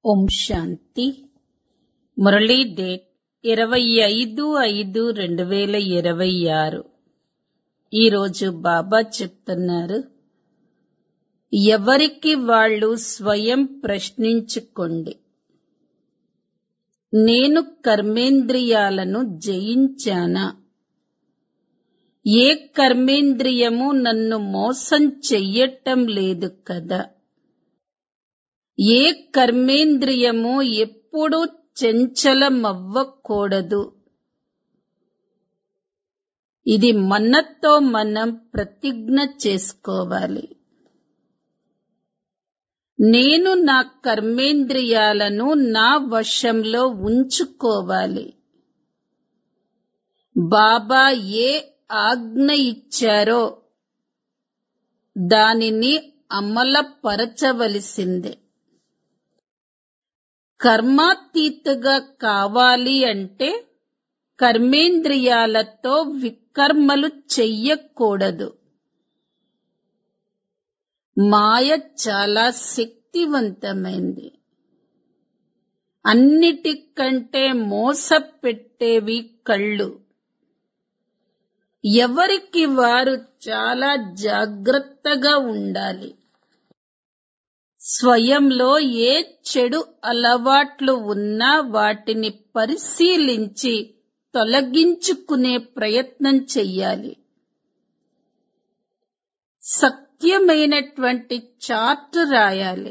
ఓం శాంతి Murali date ఇరవై ఐదు ఐదు రెండు వేల ఇరవై ఆరు ఈరోజు బాబా చెప్తున్నారు ఎవరికి వాళ్ళు స్వయం ప్రశ్నించుకోండి నేను కర్మేంద్రియాలను జయించానా ఏ కర్మేంద్రియము నన్ను మోసం చెయ్యటం లేదు కదా ఏ కర్మేంద్రియము ఎప్పుడూ చంచలమవ్వకూడదు ఇది మనతో మనం ప్రతిజ్ఞ చేసుకోవాలి నేను నా కర్మేంద్రియాలను నా వశంలో ఉంచుకోవాలి బాబా ఏ ఆజ్ఞ ఇచ్చారో దానిని అమలపరచవలసిందే కర్మాతీతగా కావాలి అంటే కర్మేంద్రియాలతో వికర్మలు చెయ్యకూడదు మాయ చాలా శక్తివంతమైంది అన్నిటికంటే మోసపెట్టేవి కళ్ళు ఎవరికి వారు చాలా జాగ్రత్తగా ఉండాలి స్వయంలో ఏ చెడు అలవాట్లు ఉన్నా వాటిని పరిశీలించి తొలగించుకునే ప్రయత్నం చెయ్యాలి సత్యమైనటువంటి చార్ట్ రాయాలి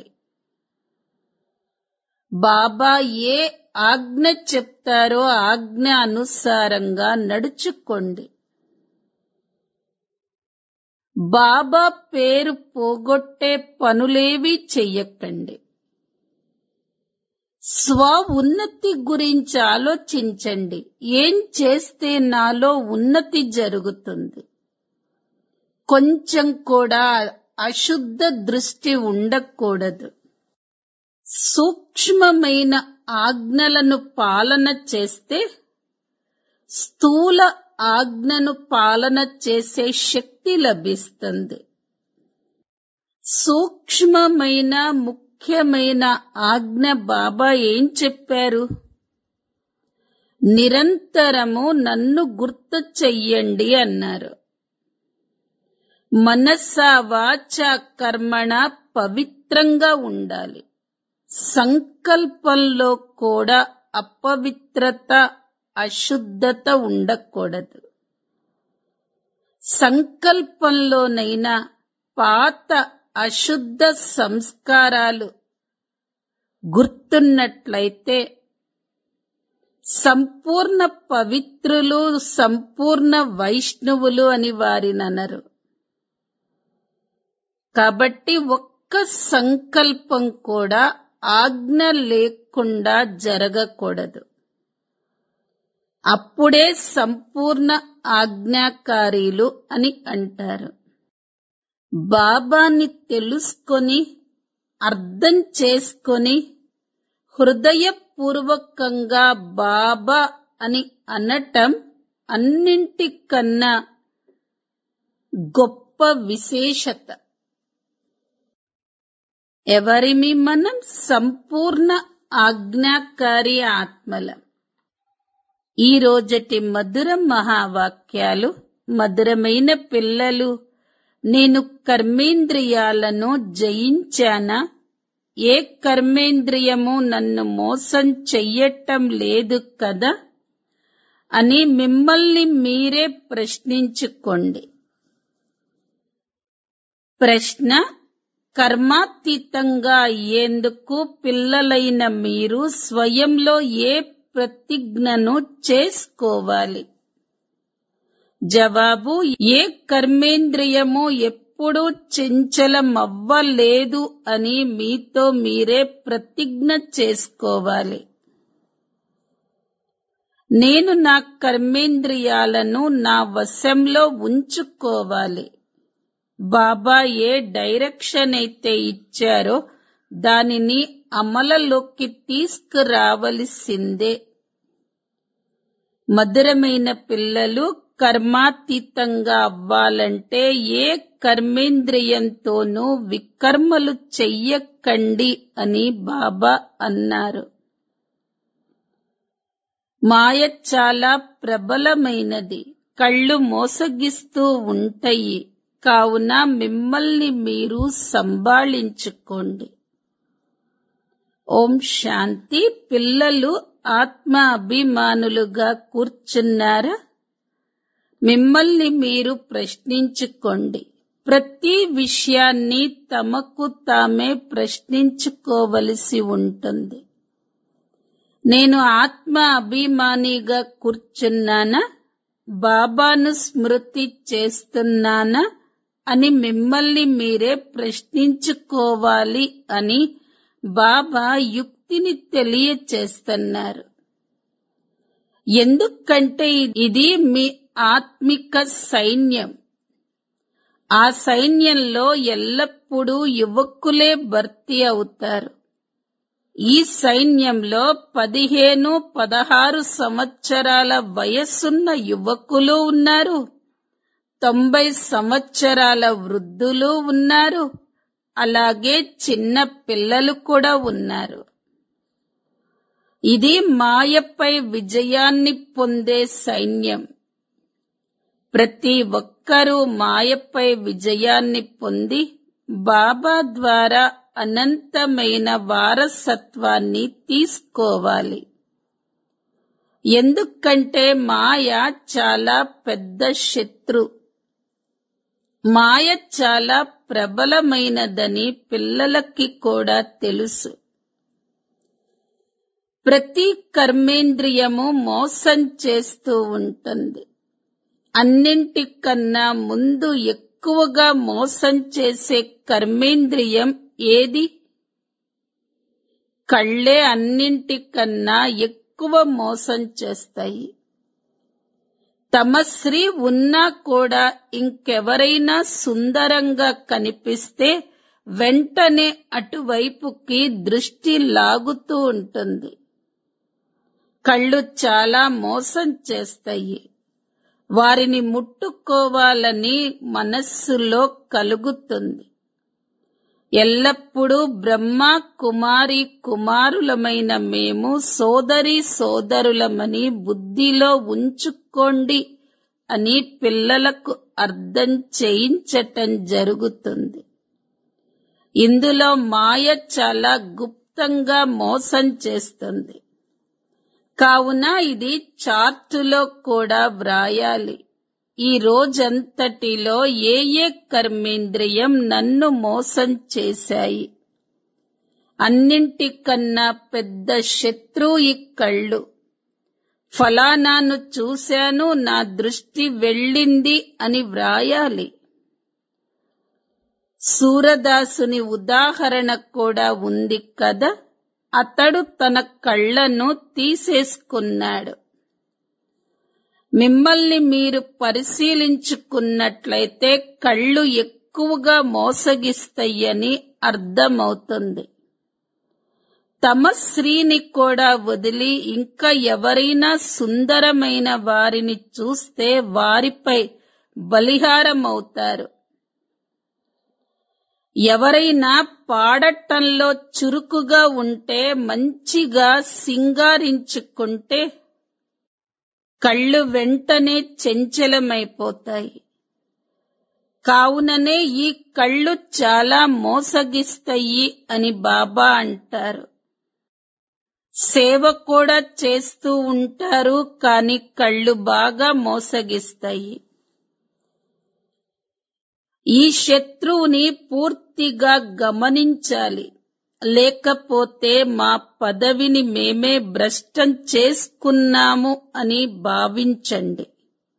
బాబా ఏ ఆజ్ఞ చెప్తారో ఆజ్ఞ అనుసారంగా నడుచుకోండి బాబా పేరు పోగొట్టే పనులేవి చెయ్యకండి స్వ ఉన్నతి గురించి ఆలోచించండి ఏం చేస్తే నాలో ఉన్నతి జరుగుతుంది కొంచెం కూడా అశుద్ధ దృష్టి ఉండకూడదు సూక్ష్మమైన ఆజ్ఞలను పాలన చేస్తే స్థూల ఆజ్ఞను పాలన చేసే శక్తి లభిస్తుంది సూక్ష్మమైన ముఖ్యమైన ఆజ్ఞ బాబా ఏం చెప్పారు నిరంతరము నన్ను గుర్తు చెయ్యండి అన్నారు మనస్స వాచ కర్మణ పవిత్రంగా ఉండాలి సంకల్పంలో కూడా అపవిత్రత అశుద్ధత ఉండకూడదు సంకల్పంలోనైనా పాత అశుద్ధ సంస్కారాలు గుర్తున్నట్లయితే సంపూర్ణ పవిత్రులు సంపూర్ణ వైష్ణవులు అని వారిననరు కాబట్టి ఒక్క సంకల్పం కూడా ఆజ్ఞ లేకుండా జరగకూడదు అప్పుడే సంపూర్ణ ఆజ్ఞాకారీలు అని అంటారు బాబాని తెలుసుకొని అర్థం చేసుకొని హృదయపూర్వకంగా బాబా అని అనటం అన్నింటికన్నా గొప్ప విశేషత ఎవరిమి మనం సంపూర్ణ ఆజ్ఞాకారి ఆత్మలం ఈ రోజటి మధుర మహావాక్యాలు మధురమైన పిల్లలు నేను కర్మేంద్రియాలను జయించానా ఏ కర్మేంద్రియము నన్ను మోసం చెయ్యటం లేదు కదా అని మిమ్మల్ని మీరే ప్రశ్నించుకోండి ప్రశ్న కర్మాతీతంగా అయ్యేందుకు పిల్లలైన మీరు స్వయంలో ఏ ప్రతిజ్ఞను చేసుకోవాలి జవాబు ఏ కర్మేంద్రియము ఎప్పుడూ చెంచలమవ్వలేదు అని మీతో మీరే ప్రతిజ్ఞ చేసుకోవాలి నేను నా కర్మేంద్రియాలను నా వశంలో ఉంచుకోవాలి బాబా ఏ డైరెక్షన్ అయితే ఇచ్చారో దానిని అమలలోకి తీసుకురావలసిందే మధురమైన పిల్లలు కర్మాతీతంగా అవ్వాలంటే ఏ కర్మేంద్రియంతోనూ వికర్మలు చెయ్యకండి అని బాబా అన్నారు మాయ చాలా ప్రబలమైనది కళ్ళు మోసగిస్తూ ఉంటాయి కావున మిమ్మల్ని మీరు సంభాళించుకోండి ఓం శాంతి పిల్లలు ఆత్మ అభిమానులుగా కూర్చున్నారా మిమ్మల్ని మీరు ప్రశ్నించుకోండి ప్రతి విషయాన్ని తమకు తామే ప్రశ్నించుకోవలసి ఉంటుంది నేను ఆత్మ అభిమానిగా కూర్చున్నానా బాబాను స్మృతి చేస్తున్నానా అని మిమ్మల్ని మీరే ప్రశ్నించుకోవాలి అని బాబా యుక్తిని తెలియచేస్తున్నారు ఎందుకంటే ఇది మీ ఆత్మిక సైన్యం ఆ సైన్యంలో ఎల్లప్పుడూ యువకులే భర్తీ అవుతారు ఈ సైన్యంలో పదిహేను పదహారు సంవత్సరాల వయస్సున్న యువకులు ఉన్నారు తొంభై సంవత్సరాల వృద్ధులు ఉన్నారు అలాగే చిన్న పిల్లలు కూడా ఉన్నారు ఇది మాయపై విజయాన్ని పొందే సైన్యం ప్రతి ఒక్కరూ మాయపై విజయాన్ని పొంది బాబా ద్వారా అనంతమైన వారసత్వాన్ని తీసుకోవాలి ఎందుకంటే మాయ చాలా పెద్ద శత్రు మాయ చాలా ప్రబలమైనదని పిల్లలకి కూడా తెలుసు ప్రతి కర్మేంద్రియము మోసం చేస్తూ ఉంటుంది అన్నింటికన్నా ముందు ఎక్కువగా మోసం చేసే కర్మేంద్రియం ఏది కళ్ళే అన్నింటికన్నా ఎక్కువ మోసం చేస్తాయి తమ స్త్రీ ఉన్నా కూడా ఇంకెవరైనా సుందరంగా కనిపిస్తే వెంటనే అటువైపుకి దృష్టి లాగుతూ ఉంటుంది కళ్ళు చాలా మోసం చేస్తాయి వారిని ముట్టుకోవాలని మనస్సులో కలుగుతుంది ఎల్లప్పుడూ బ్రహ్మ కుమారి కుమారులమైన మేము సోదరి సోదరులమని బుద్ధిలో ఉంచుకోండి అని పిల్లలకు అర్థం చేయించటం జరుగుతుంది ఇందులో మాయ చాలా గుప్తంగా మోసం చేస్తుంది కావున ఇది చార్టులో కూడా వ్రాయాలి ఈ రోజంతటిలో ఏ ఏ కర్మేంద్రియం నన్ను మోసం చేశాయి అన్నింటికన్నా పెద్ద శత్రువు ఈ కళ్ళు ఫలానాను చూశాను నా దృష్టి వెళ్ళింది అని వ్రాయాలి సూరదాసుని ఉదాహరణ కూడా ఉంది కదా అతడు తన కళ్ళను తీసేసుకున్నాడు మిమ్మల్ని మీరు పరిశీలించుకున్నట్లయితే కళ్ళు ఎక్కువగా మోసగిస్తాయని అర్థమవుతుంది తమ స్త్రీని కూడా వదిలి ఇంకా ఎవరైనా సుందరమైన వారిని చూస్తే వారిపై బలిహారమవుతారు ఎవరైనా పాడటంలో చురుకుగా ఉంటే మంచిగా సింగారించుకుంటే కళ్ళు వెంటనే చెంచలమైపోతాయి కావుననే ఈ కళ్ళు చాలా మోసగిస్తాయి అని బాబా అంటారు సేవ కూడా చేస్తూ ఉంటారు కానీ కళ్ళు బాగా మోసగిస్తాయి ఈ శత్రువుని పూర్తిగా గమనించాలి లేకపోతే మా పదవిని మేమే భ్రష్టం చేసుకున్నాము అని భావించండి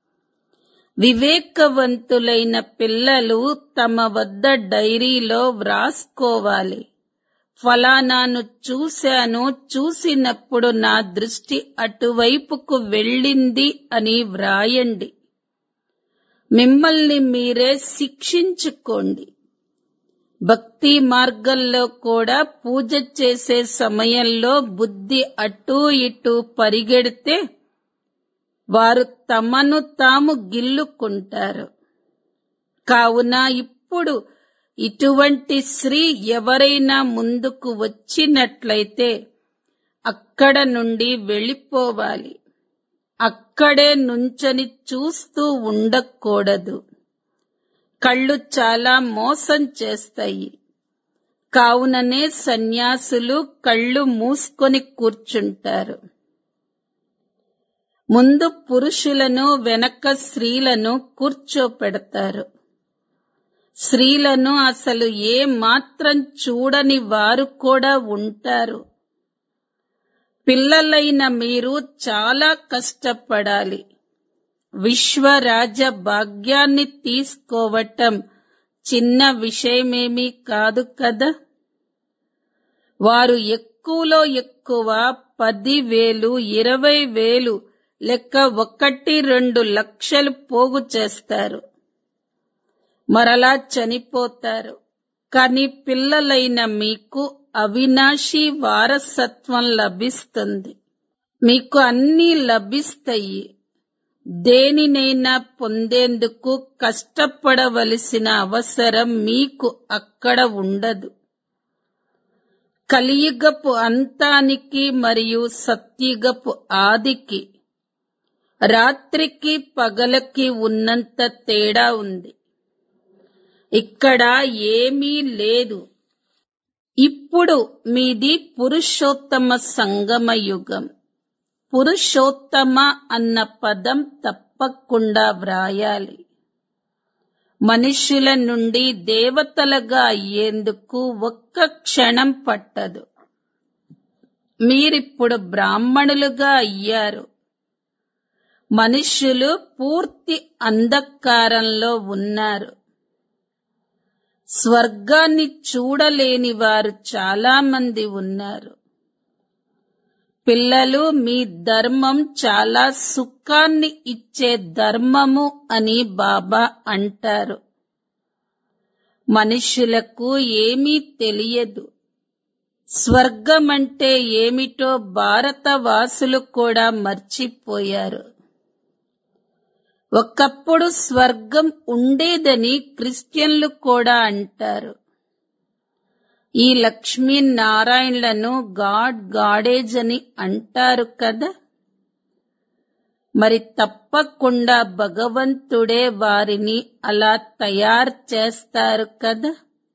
వివేకవంతులైన పిల్లలు తమ వద్ద డైరీలో వ్రాసుకోవాలి ఫలానాను చూశాను చూసినప్పుడు నా దృష్టి అటువైపుకు వెళ్ళింది అని వ్రాయండి మిమ్మల్ని మీరే శిక్షించుకోండి భక్తి మార్గంలో కూడా పూజ చేసే సమయంలో బుద్ధి అటూ ఇటూ పరిగెడితే వారు తమను తాము గిల్లుకుంటారు కావున ఇప్పుడు ఇటువంటి స్త్రీ ఎవరైనా ముందుకు వచ్చినట్లయితే అక్కడ నుండి వెళ్ళిపోవాలి అక్కడే నుంచొని చూస్తూ ఉండకూడదు కళ్ళు చాలా మోసం చేస్తాయి కావుననే సన్యాసులు కళ్ళు మూసుకొని కూర్చుంటారు ముందు పురుషులను వెనక స్త్రీలను కూర్చోపెడతారు స్త్రీలను అసలు ఏ మాత్రం చూడని వారు కూడా ఉంటారు పిల్లలైన మీరు చాలా కష్టపడాలి విశ్వరాజ భాగ్యాన్ని తీసుకోవటం చిన్న విషయమేమీ కాదు కదా వారు ఎక్కువలో ఎక్కువ పది వేలు ఇరవై వేలు లెక్క ఒకటి రెండు లక్షలు పోగు చేస్తారు మరలా చనిపోతారు కానీ పిల్లలైన మీకు అవినాశి వారసత్వం లభిస్తుంది మీకు అన్నీ లభిస్తాయి దేనినైనా పొందేందుకు కష్టపడవలసిన అవసరం మీకు అక్కడ ఉండదు కలియుగపు అంతానికి మరియు సత్యుగపు ఆదికి రాత్రికి పగలకి ఉన్నంత తేడా ఉంది ఇక్కడ ఏమీ లేదు ఇప్పుడు మీది పురుషోత్తమ సంగమ యుగం పురుషోత్తమ అన్న పదం తప్పకుండా వ్రాయాలి మనుషుల నుండి దేవతలుగా అయ్యేందుకు ఒక్క క్షణం పట్టదు మీరిప్పుడు బ్రాహ్మణులుగా అయ్యారు మనుష్యులు పూర్తి అంధకారంలో ఉన్నారు స్వర్గాన్ని చూడలేని వారు చాలా మంది ఉన్నారు పిల్లలు మీ ధర్మం చాలా సుఖాన్ని ఇచ్చే ధర్మము అని బాబా అంటారు మనుషులకు ఏమీ తెలియదు స్వర్గం అంటే ఏమిటో భారతవాసులు కూడా మర్చిపోయారు ఒకప్పుడు స్వర్గం ఉండేదని క్రిస్టియన్లు కూడా అంటారు ఈ లక్ష్మీనారాయణలను గాడ్ గాడేజ్ అని అంటారు కదా మరి తప్పకుండా భగవంతుడే వారిని అలా తయారు చేస్తారు కదా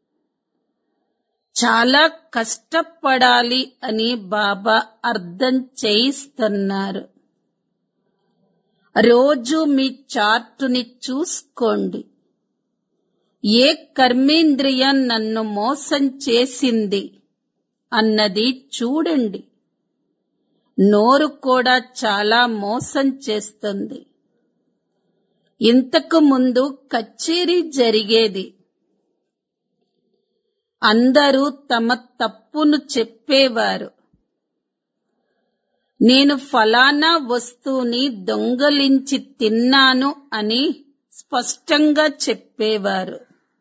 చాలా కష్టపడాలి అని బాబా అర్థం చేయిస్తున్నారు రోజు మీ చార్టుని చూసుకోండి ఏ కర్మేంద్రియం నన్ను మోసం చేసింది అన్నది చూడండి నోరు కూడా చాలా మోసం చేస్తుంది ఇంతకు ముందు కచేరీ జరిగేది అందరూ తమ తప్పును చెప్పేవారు నేను ఫలానా వస్తువుని దొంగలించి తిన్నాను అని స్పష్టంగా చెప్పేవారు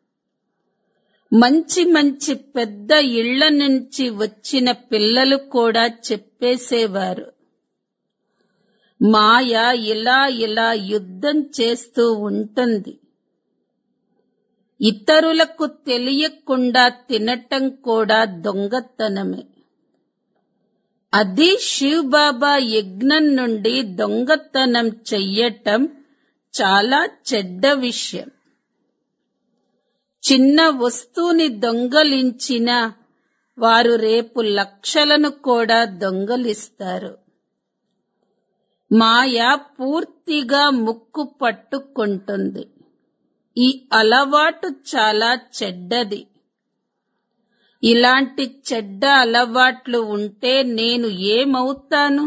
మంచి మంచి పెద్ద ఇళ్ల నుంచి వచ్చిన పిల్లలు కూడా చెప్పేసేవారు మాయ ఇలా ఇలా యుద్ధం చేస్తూ ఉంటుంది ఇతరులకు తెలియకుండా తినటం కూడా దొంగతనమే అది శివ్ బాబా యజ్ఞం నుండి దొంగతనం చెయ్యటం చాలా చెడ్డ విషయం చిన్న వస్తువుని దొంగలించిన వారు రేపు లక్షలను కూడా దొంగలిస్తారు మాయ పూర్తిగా ముక్కు పట్టుకుంటుంది ఈ అలవాటు చాలా చెడ్డది ఇలాంటి చెడ్డ అలవాట్లు ఉంటే నేను ఏమవుతాను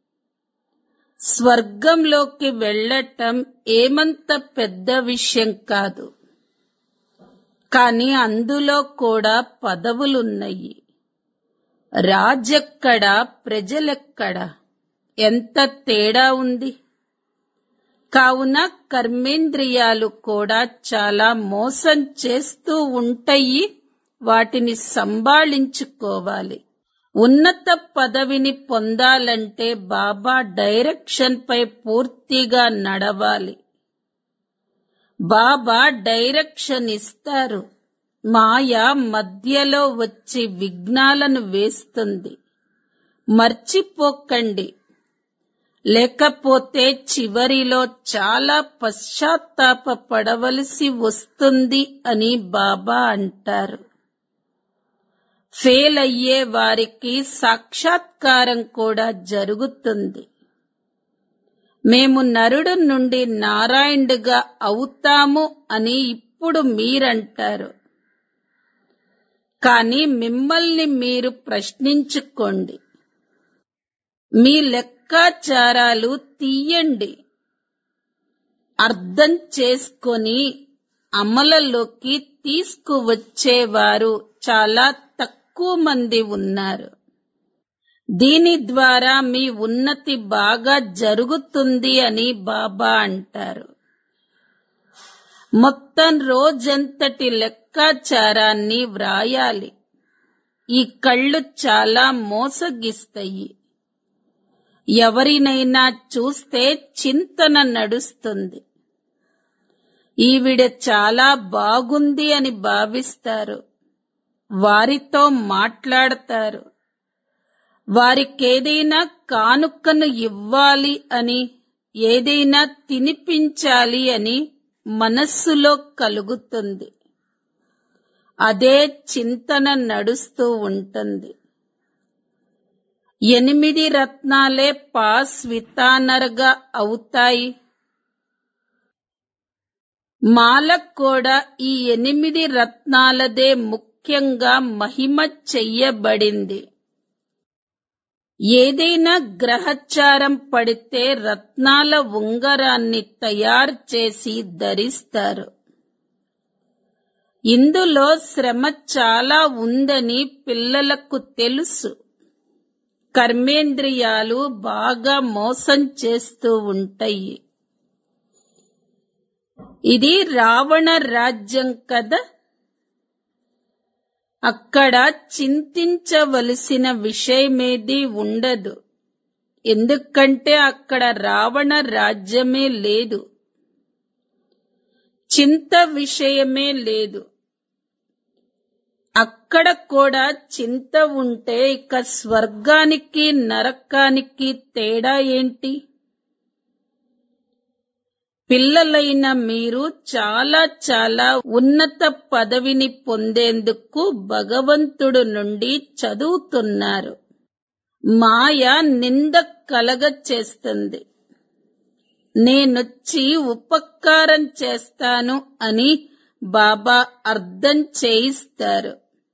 స్వర్గంలోకి వెళ్ళటం ఏమంత పెద్ద విషయం కాదు కానీ అందులో కూడా పదవులున్నాయి రాజెక్కడ ప్రజలెక్కడ ఎంత తేడా ఉంది కావున కర్మేంద్రియాలు కూడా చాలా మోసం చేస్తూ ఉంటాయి వాటిని సంభాళించుకోవాలి ఉన్నత పదవిని పొందాలంటే బాబా డైరెక్షన్ పై పూర్తిగా నడవాలి బాబా డైరెక్షన్ ఇస్తారు మాయ మధ్యలో వచ్చి విఘ్నాలను వేస్తుంది మర్చిపోకండి లేకపోతే చివరిలో చాలా పశ్చాత్తాప పడవలసి వస్తుంది అని బాబా అంటారు ఫెయిల్ అయ్యే వారికి సాక్షాత్కారం కూడా జరుగుతుంది మేము నరుడు నుండి నారాయణుడుగా అవుతాము అని ఇప్పుడు మీరంటారు కానీ మిమ్మల్ని మీరు ప్రశ్నించుకోండి మీ లెక్కాచారాలు తీయండి అర్థం చేసుకొని అమలలోకి తీసుకువచ్చేవారు చాలా తక్కువ మంది ఉన్నారు దీని ద్వారా మీ ఉన్నతి బాగా జరుగుతుంది అని బాబా అంటారు మొత్తం రోజంతటి లెక్కాచారాన్ని వ్రాయాలి ఈ కళ్ళు చాలా మోసగిస్తాయి ఎవరినైనా చూస్తే చింతన నడుస్తుంది ఈవిడ చాలా బాగుంది అని భావిస్తారు వారితో మాట్లాడతారు వారికేదైనా కానుకను ఇవ్వాలి అని ఏదైనా తినిపించాలి అని మనస్సులో కలుగుతుంది అదే చింతన నడుస్తూ ఉంటుంది ఎనిమిది రత్నాలే పాస్ వితానర్గా అవుతాయి మాలకు కూడా ఈ ఎనిమిది రత్నాలదే ముఖ్యంగా మహిమ చెయ్యబడింది ఏదైనా గ్రహచారం పడితే రత్నాల ఉంగరాన్ని తయారు చేసి ధరిస్తారు ఇందులో శ్రమ చాలా ఉందని పిల్లలకు తెలుసు కర్మేంద్రియాలు బాగా మోసం చేస్తూ ఉంటాయి ఇది రావణ రాజ్యం కదా అక్కడ చింతించవలసిన విషయమేది ఉండదు ఎందుకంటే అక్కడ రావణ రాజ్యమే లేదు చింత విషయమే లేదు అక్కడ కూడా చింత ఉంటే ఇక స్వర్గానికి నరకానికి తేడా ఏంటి పిల్లలైన మీరు చాలా చాలా ఉన్నత పదవిని పొందేందుకు భగవంతుడు నుండి చదువుతున్నారు మాయ నింద కలగ చేస్తుంది నేనొచ్చి ఉపకారం చేస్తాను అని బాబా అర్థం చేయిస్తారు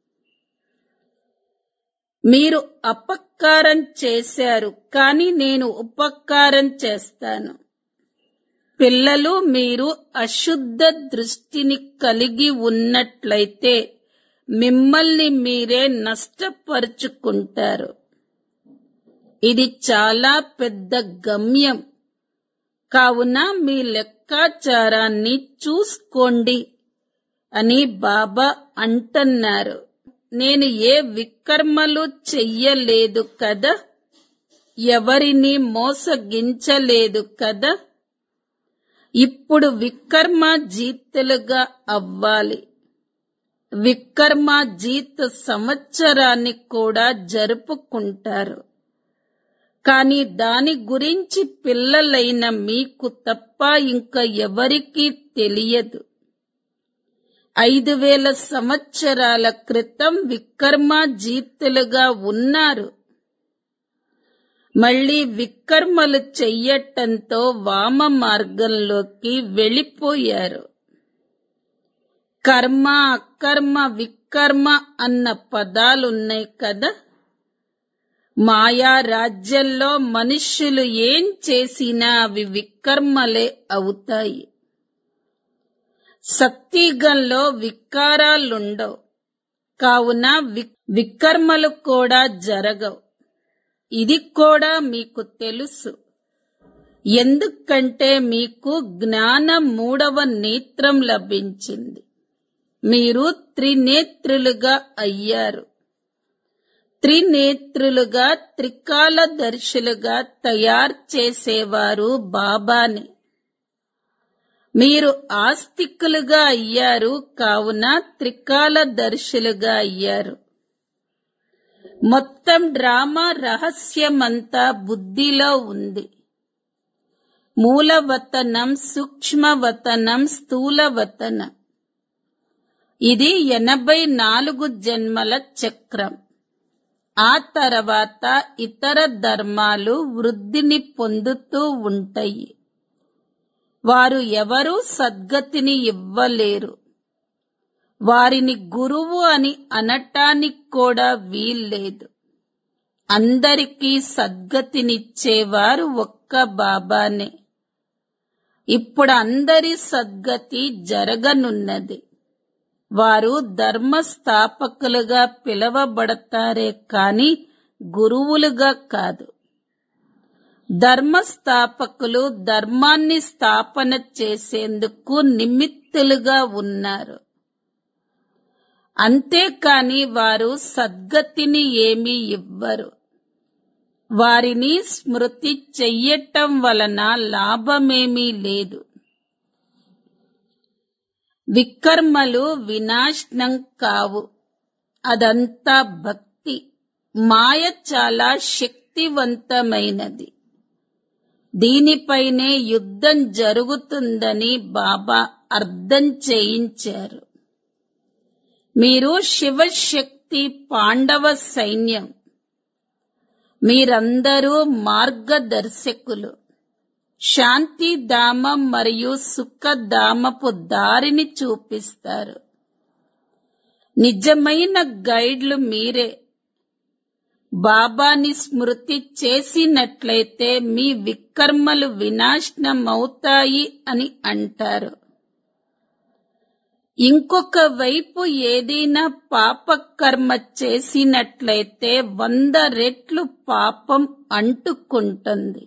మీరు అపకారం చేశారు కానీ నేను ఉపకారం చేస్తాను పిల్లలు మీరు అశుద్ధ దృష్టిని కలిగి ఉన్నట్లయితే మిమ్మల్ని మీరే నష్టపరుచుకుంటారు ఇది చాలా పెద్ద గమ్యం కావున మీ లెక్కాచారాన్ని చూసుకోండి అని బాబా అంటున్నారు నేను ఏ వికర్మలు చెయ్యలేదు కదా ఎవరిని మోసగించలేదు కదా ఇప్పుడు వికర్మ జీతులుగా అవ్వాలి వికర్మ జీత్ సంవత్సరాన్ని కూడా జరుపుకుంటారు కానీ దాని గురించి పిల్లలైన మీకు తప్ప ఇంకా ఎవరికీ తెలియదు ఐదు వేల సంవత్సరాల క్రితం వికర్మ జీతులుగా ఉన్నారు మళ్ళీ వికర్మలు చెయ్యటంతో వామ మార్గంలోకి వెళ్ళిపోయారు కర్మ అకర్మ వికర్మ అన్న పదాలున్నాయి కదా మాయా రాజ్యంలో మనుష్యులు ఏం చేసినా అవి వికర్మలే అవుతాయి సత్యగంలో వికారాలుండవు కావున వికర్మలు కూడా జరగవు ఇది కూడా మీకు తెలుసు ఎందుకంటే మీకు జ్ఞాన మూడవ నేత్రం లభించింది మీరు త్రినేత్రులుగా అయ్యారు త్రినేత్రులుగా త్రికాలదర్శులుగా తయారు చేసేవారు బాబాని మీరు ఆస్తికులుగా అయ్యారు కావున త్రికాలదర్శులుగా అయ్యారు మొత్తం డ్రామా రహస్యమంతా బుద్ధిలో ఉంది మూలవతనం సూక్ష్మవతనం స్థూలవతనం ఇది ఎనభై నాలుగు జన్మల చక్రం ఆ తర్వాత ఇతర ధర్మాలు వృద్ధిని పొందుతూ ఉంటాయి వారు ఎవరూ సద్గతిని ఇవ్వలేరు వారిని గురువు అని అనటానికి కూడా వీల్లేదు అందరికీ సద్గతినిచ్చేవారు ఒక్క బాబానే ఇప్పుడు అందరి సద్గతి జరగనున్నది వారు ధర్మ స్థాపకులుగా పిలవబడతారే కాని గురువులుగా కాదు ధర్మ స్థాపకులు ధర్మాన్ని స్థాపన చేసేందుకు నిమిత్తులుగా ఉన్నారు అంతేకాని వారు సద్గతిని ఏమీ ఇవ్వరు వారిని స్మృతి చెయ్యటం వలన లాభమేమీ లేదు వికర్మలు వినాశనం కావు అదంతా భక్తి మాయ చాలా శక్తివంతమైనది దీనిపైనే యుద్ధం జరుగుతుందని బాబా అర్థం చేయించారు మీరు శివశక్తి పాండవ సైన్యం మీరందరూ మార్గదర్శకులు శాంతిధామం మరియు సుఖధామపు దారిని చూపిస్తారు నిజమైన గైడ్లు మీరే బాబాని స్మృతి చేసినట్లయితే మీ వికర్మలు వినాశనమవుతాయి అని అంటారు ఇంకొక వైపు ఏదైనా పాపకర్మ చేసినట్లయితే వంద రెట్లు పాపం అంటుకుంటుంది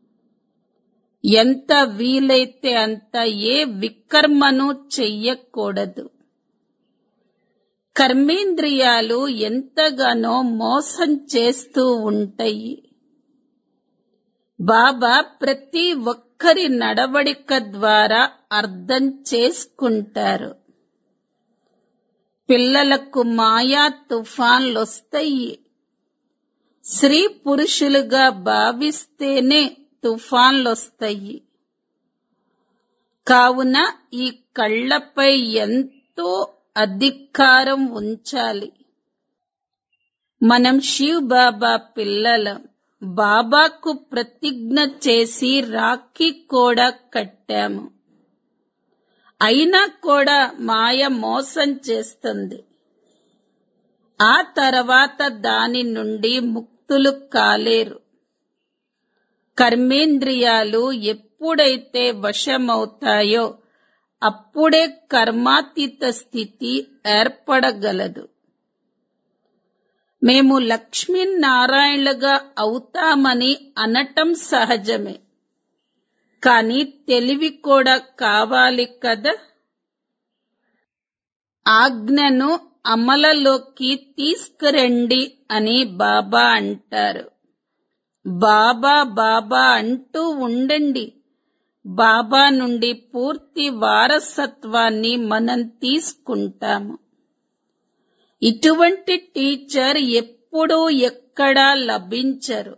ఎంత వీలైతే అంత ఏ వికర్మను చెయ్యకూడదు కర్మేంద్రియాలు ఎంతగానో మోసం చేస్తూ ఉంటాయి బాబా ప్రతి ఒక్కరి నడవడిక ద్వారా అర్థం చేసుకుంటారు పిల్లలకు మాయా తుఫాన్లొస్తాయి స్త్రీ పురుషులుగా భావిస్తేనే తుఫాన్లొస్తాయి కావున ఈ కళ్లపై ఎంతో అధికారం ఉంచాలి మనం శివ్ బాబా పిల్లలం బాబాకు ప్రతిజ్ఞ చేసి రాఖీ కూడా కట్టాము అయినా కూడా మాయ మోసం చేస్తుంది ఆ తర్వాత దాని నుండి ముక్తులు కాలేరు కర్మేంద్రియాలు ఎప్పుడైతే వశమవుతాయో అప్పుడే కర్మాతీత స్థితి ఏర్పడగలదు మేము లక్ష్మీనారాయణలుగా అవుతామని అనటం సహజమే కానీ తెలివి కూడా కావాలి కదా ఆజ్ఞను అమలలోకి తీసుకురండి అని బాబా అంటారు బాబా బాబా అంటూ ఉండండి బాబా నుండి పూర్తి వారసత్వాన్ని మనం తీసుకుంటాము ఇటువంటి టీచర్ ఎప్పుడూ ఎక్కడా లభించరు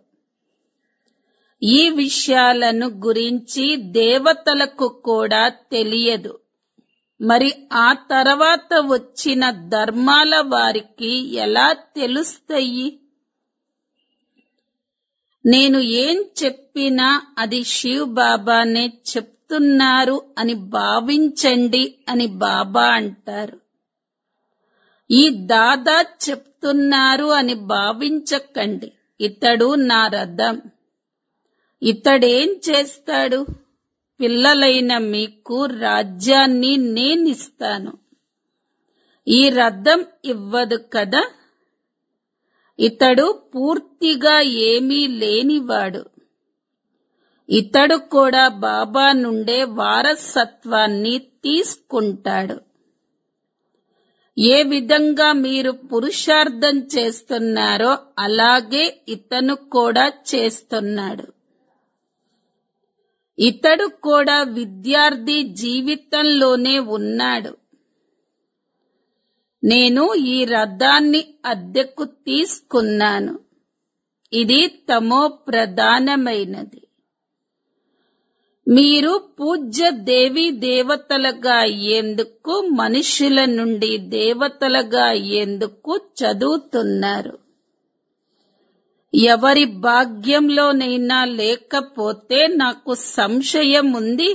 ఈ విషయాలను గురించి దేవతలకు కూడా తెలియదు మరి ఆ తర్వాత వచ్చిన ధర్మాల వారికి ఎలా తెలుస్తాయి నేను ఏం చెప్పినా అది శివ్ బాబానే చెప్తున్నారు అని భావించండి అని బాబా అంటారు ఈ దాదా చెప్తున్నారు అని భావించకండి ఇతడు నా రథం ఇతడేం చేస్తాడు పిల్లలైన మీకు రాజ్యాన్ని నేనిస్తాను ఈ రథం ఇవ్వదు కదా ఇతడు పూర్తిగా ఏమీ లేనివాడు ఇతడు కూడా బాబా నుండే వారసత్వాన్ని తీసుకుంటాడు ఏ విధంగా మీరు పురుషార్థం చేస్తున్నారో అలాగే ఇతను కూడా చేస్తున్నాడు ఇతడు కూడా విద్యార్థి జీవితంలోనే ఉన్నాడు నేను ఈ రథాన్ని అద్దెకు తీసుకున్నాను ఇది తమో ప్రధానమైనది మీరు పూజ్య దేవి దేవతలుగా అయ్యేందుకు మనుషుల నుండి దేవతలుగా అయ్యేందుకు చదువుతున్నారు ఎవరి భాగ్యంలోనైనా లేకపోతే నాకు సంశయం ఉంది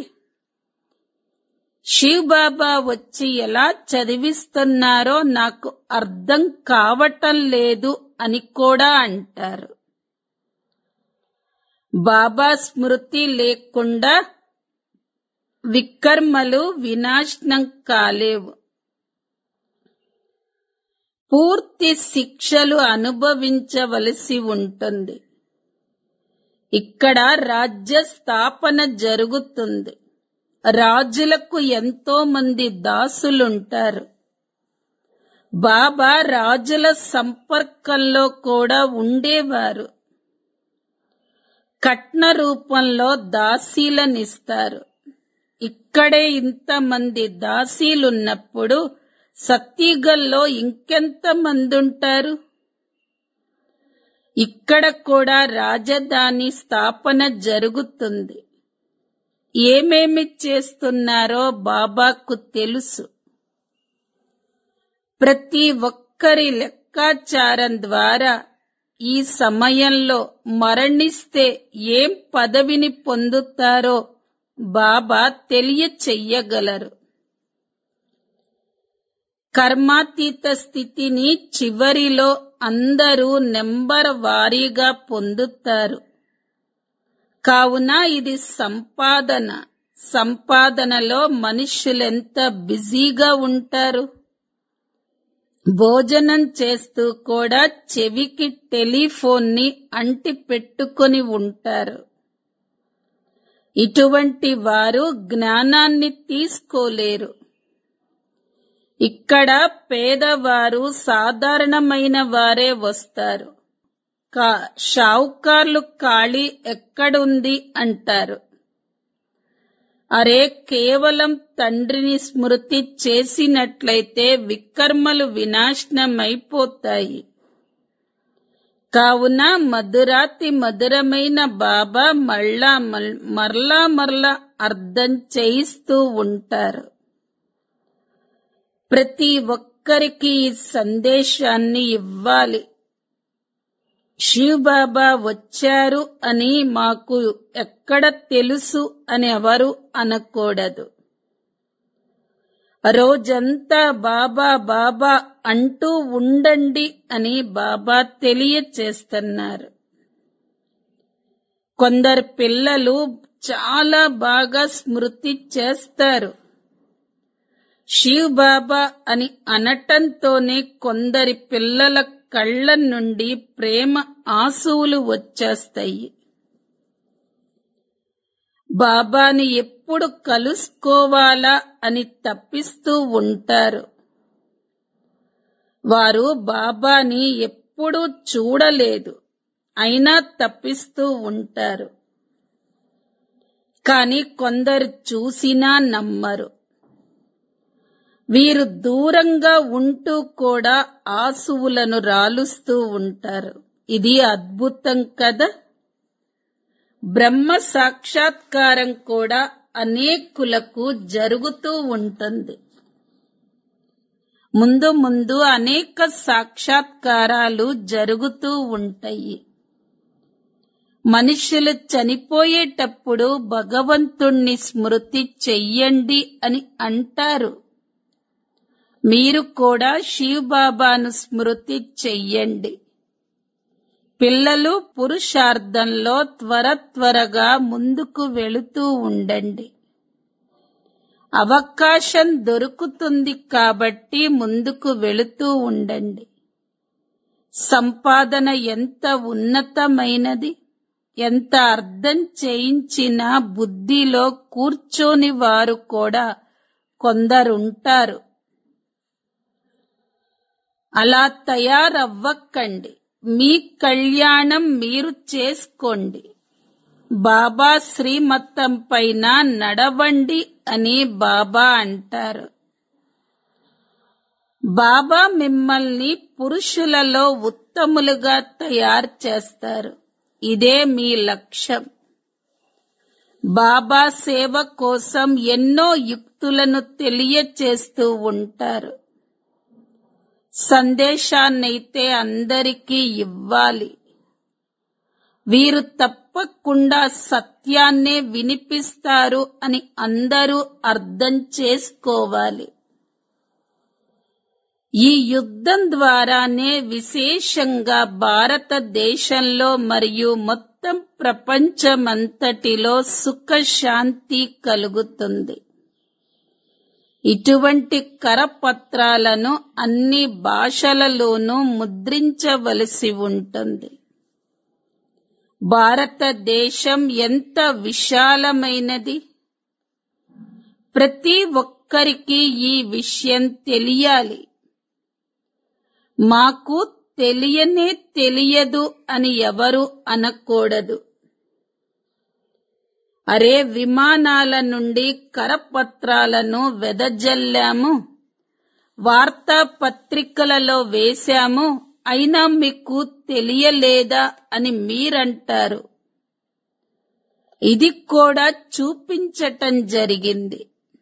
శివ్ బాబా వచ్చి ఎలా చదివిస్తున్నారో నాకు అర్థం కావటం లేదు అని కూడా అంటారు బాబా స్మృతి లేకుండా వికర్మలు వినాశనం కాలేవు పూర్తి శిక్షలు అనుభవించవలసి ఉంటుంది ఇక్కడ రాజ్య స్థాపన జరుగుతుంది రాజులకు ఎంతో మంది దాసులుంటారు బాబా రాజుల సంపర్కంలో కూడా ఉండేవారు కట్న రూపంలో దాసీలనిస్తారు ఇక్కడే ఇంతమంది దాసీలున్నప్పుడు సత్యగల్లో ఇంకెంత మంది ఉంటారు ఇక్కడ కూడా రాజధాని స్థాపన జరుగుతుంది ఏమేమి చేస్తున్నారో బాబాకు తెలుసు ప్రతి ఒక్కరి లెక్కాచారం ద్వారా ఈ సమయంలో మరణిస్తే ఏం పదవిని పొందుతారో బాబా తెలియచెయ్యగలరు కర్మాతీత స్థితిని చివరిలో అందరూ నెంబర్ వారీగా పొందుతారు కావున ఇది సంపాదన సంపాదనలో మనుషులెంత బిజీగా ఉంటారు భోజనం చేస్తూ కూడా చెవికి టెలిఫోన్ని అంటి పెట్టుకొని ఉంటారు ఇటువంటి వారు జ్ఞానాన్ని తీసుకోలేరు ఇక్కడ పేదవారు సాధారణమైన వారే వస్తారు కా షావుకార్లు ఖాళీ ఎక్కడుంది అంటారు అరే కేవలం తండ్రిని స్మృతి చేసినట్లయితే వికర్మలు వినాశనమైపోతాయి కావున మధురాతి మధురమైన బాబా మళ్ళా మల్- మరలా మరలా అర్థం చేయిస్తూ ఉంటారు ప్రతి ఒక్కరికి ఈ సందేశాన్ని ఇవ్వాలి శివ్ బాబా వచ్చారు అని మాకు ఎక్కడ తెలుసు అని ఎవరు అనకూడదు రోజంతా బాబా బాబా అంటూ ఉండండి అని బాబా తెలియచేస్తున్నారు కొందరు పిల్లలు చాలా బాగా స్మృతి చేస్తారు శివ్ బాబా అని అనటంతోనే కొందరి పిల్లల కళ్ళ నుండి ప్రేమ ఆసువులు వచ్చేస్తాయి బాబాని ఎప్పుడు కలుసుకోవాలా అని తప్పిస్తూ ఉంటారు వారు బాబాని ఎప్పుడూ చూడలేదు అయినా తప్పిస్తూ ఉంటారు కాని కొందరు చూసినా నమ్మరు వీరు దూరంగా ఉంటూ కూడా ఆసువులను రాలుస్తూ ఉంటారు ఇది అద్భుతం కదా బ్రహ్మ సాక్షాత్కారం కూడా అనేకులకు జరుగుతూ ఉంటుంది ముందు ముందు అనేక సాక్షాత్కారాలు జరుగుతూ ఉంటాయి మనుషులు చనిపోయేటప్పుడు భగవంతుణ్ణి స్మృతి చెయ్యండి అని అంటారు మీరు కూడా శివ్ బాబాను స్మృతి చెయ్యండి పిల్లలు పురుషార్థంలో త్వర త్వరగా ముందుకు వెళుతూ ఉండండి అవకాశం దొరుకుతుంది కాబట్టి ముందుకు వెళుతూ ఉండండి సంపాదన ఎంత ఉన్నతమైనది ఎంత అర్థం చేయించినా బుద్ధిలో కూర్చోని వారు కూడా కొందరుంటారు అలా తయారవ్వకండి మీ కళ్యాణం మీరు చేసుకోండి బాబా శ్రీమతం పైన నడవండి అని బాబా అంటారు బాబా మిమ్మల్ని పురుషులలో ఉత్తములుగా తయారు చేస్తారు ఇదే మీ లక్ష్యం బాబా సేవ కోసం ఎన్నో యుక్తులను తెలియచేస్తూ ఉంటారు సందేశాన్నైతే అందరికీ ఇవ్వాలి వీరు తప్పకుండా సత్యాన్నే వినిపిస్తారు అని అందరూ అర్థం చేసుకోవాలి ఈ యుద్ధం ద్వారానే విశేషంగా భారతదేశంలో మరియు మొత్తం ప్రపంచమంతటిలో సుఖ శాంతి కలుగుతుంది ఇటువంటి కరపత్రాలను అన్ని భాషలలోనూ ముద్రించవలసి ఉంటుంది భారతదేశం ఎంత విశాలమైనది ప్రతి ఒక్కరికి ఈ విషయం తెలియాలి మాకు తెలియనే తెలియదు అని ఎవరు అనకూడదు అరే విమానాల నుండి కరపత్రాలను వెదజల్లాము వార్తాపత్రికలలో వేశాము అయినా మీకు తెలియలేదా అని మీరంటారు ఇది కూడా చూపించటం జరిగింది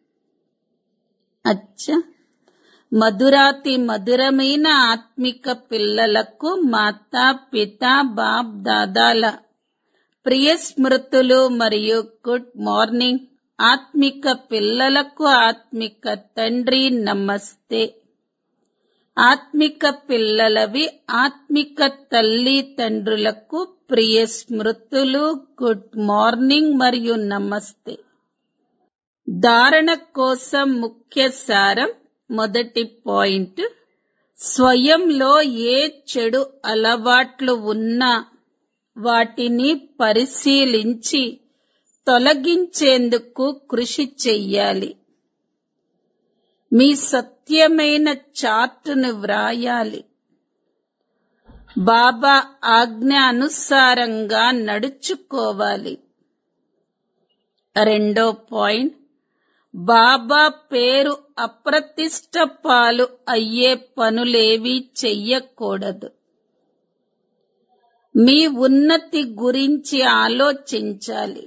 అచ్చా మధురాతి మధురమైన ఆత్మిక పిల్లలకు మాతా పిత బాప్ దాదాల ప్రియ స్మృతులు మరియు గుడ్ మార్నింగ్ ఆత్మిక పిల్లలకు ఆత్మిక తండ్రి నమస్తే ఆత్మిక పిల్లలవి ఆత్మిక తల్లి తండ్రులకు ప్రియ స్మృతులు గుడ్ మార్నింగ్ మరియు నమస్తే ధారణ కోసం ముఖ్య సారం మొదటి పాయింట్ స్వయంలో ఏ చెడు అలవాట్లు ఉన్నా వాటిని పరిశీలించి తొలగించేందుకు కృషి చెయ్యాలి మీ సత్యమైన చార్టును వ్రాయాలి బాబా ఆజ్ఞ అనుసారంగా నడుచుకోవాలి రెండో పాయింట్ బాబా పేరు అప్రతిష్ట పాలు అయ్యే పనులేవి చెయ్యకూడదు మీ ఉన్నతి గురించి ఆలోచించాలి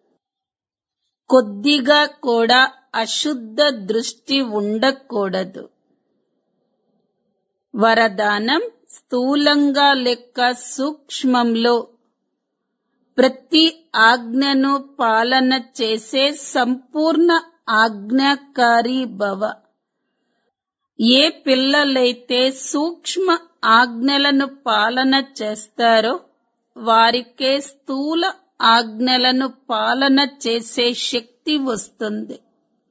కొద్దిగా కూడా అశుద్ధ దృష్టి ఉండకూడదు వరదానం స్థూలంగా లెక్క సూక్ష్మంలో ప్రతి ఆజ్ఞను పాలన చేసే సంపూర్ణ ఆజ్ఞాకారి భవ ఏ పిల్లలైతే సూక్ష్మ ఆజ్ఞలను పాలన చేస్తారో వారికే స్థూల ఆజ్ఞలను పాలన చేసే శక్తి వస్తుంది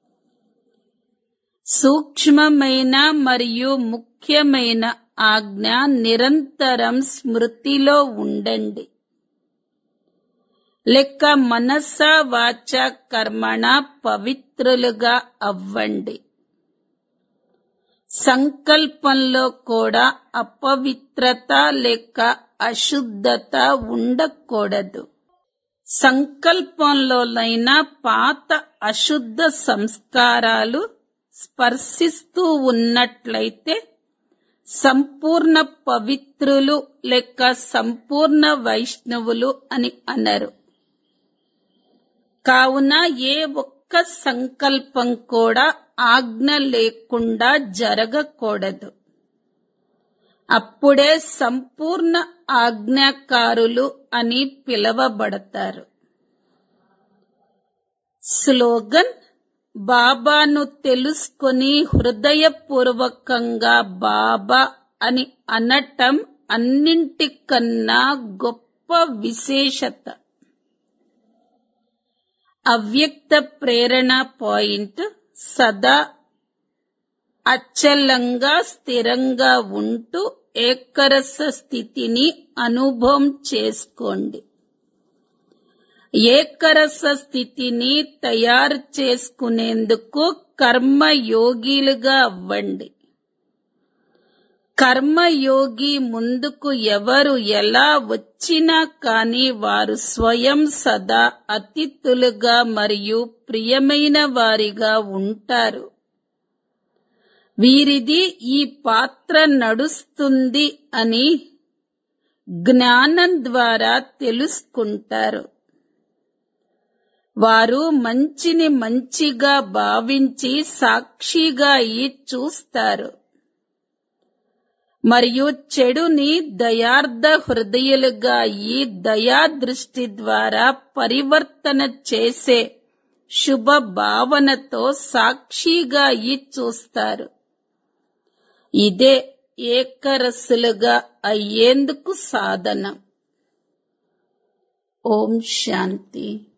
సూక్ష్మమైన మరియు ముఖ్యమైన ఆజ్ఞ నిరంతరం స్మృతిలో ఉండండి లెక్క మనస వాచ కర్మణ పవిత్రులుగా అవ్వండి సంకల్పంలో కూడా అపవిత్రత లేక అశుద్ధత ఉండకూడదు సంకల్పంలోనైనా పాత అశుద్ధ సంస్కారాలు స్పర్శిస్తూ ఉన్నట్లయితే సంపూర్ణ పవిత్రులు లేక సంపూర్ణ వైష్ణవులు అని అనరు కావున ఏ ఒక్క సంకల్పం కూడా ఆజ్ఞ లేకుండా జరగకూడదు అప్పుడే సంపూర్ణ ఆజ్ఞాకారులు అని పిలవబడతారు స్లోగన్ బాబాను తెలుసుకొని హృదయపూర్వకంగా బాబా అని అనటం అన్నింటికన్నా గొప్ప విశేషత అవ్యక్త ప్రేరణ పాయింట్ సదా అచలంగా స్థిరంగా ఉంటూ ఏకరస స్థితిని అనుభవం చేసుకోండి ఏకరస స్థితిని తయారు చేసుకునేందుకు కర్మ యోగిలుగా అవ్వండి కర్మయోగి ముందుకు ఎవరు ఎలా వచ్చినా కాని వారు స్వయం సదా అతిథులుగా మరియు ప్రియమైన వారిగా ఉంటారు వీరిది ఈ పాత్ర నడుస్తుంది అని జ్ఞానం ద్వారా తెలుసుకుంటారు వారు మంచిని మంచిగా భావించి సాక్షిగా అయి చూస్తారు మరియు చెడుని దయార్థ హృదయులుగా ఈ దయా దృష్టి ద్వారా పరివర్తన చేసే శుభ భావనతో సాక్షిగా అయి చూస్తారు ఇదే ఏకరస్సులుగా అయ్యేందుకు సాధన ఓం శాంతి